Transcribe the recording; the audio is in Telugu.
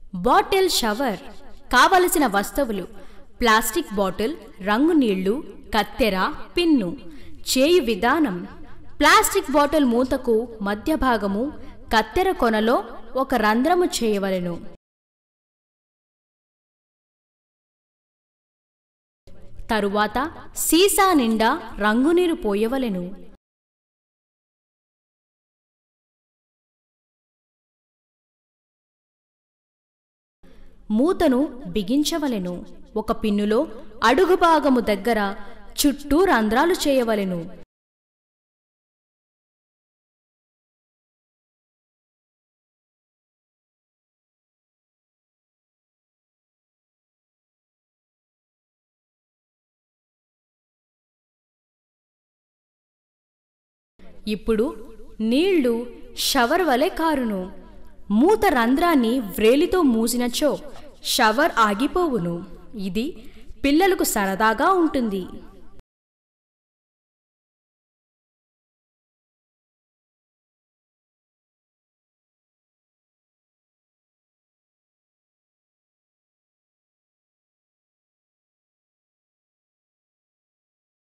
బాటిల్ షవర్ కావలసిన వస్తువులు ప్లాస్టిక్ బాటిల్ రంగు నీళ్లు కత్తెర పిన్ను చేయు విధానం ప్లాస్టిక్ బాటిల్ మూతకు మధ్య భాగము కత్తెర కొనలో ఒక రంధ్రము చేయవలెను తరువాత సీసా నిండా రంగునీరు పోయవలెను మూతను బిగించవలెను ఒక పిన్నులో అడుగు భాగము దగ్గర చుట్టూ రంధ్రాలు చేయవలెను ఇప్పుడు నీళ్లు షవర్ వలె కారును మూత రంధ్రాన్ని వ్రేలితో మూసినచో షవర్ ఆగిపోవును ఇది పిల్లలకు సరదాగా ఉంటుంది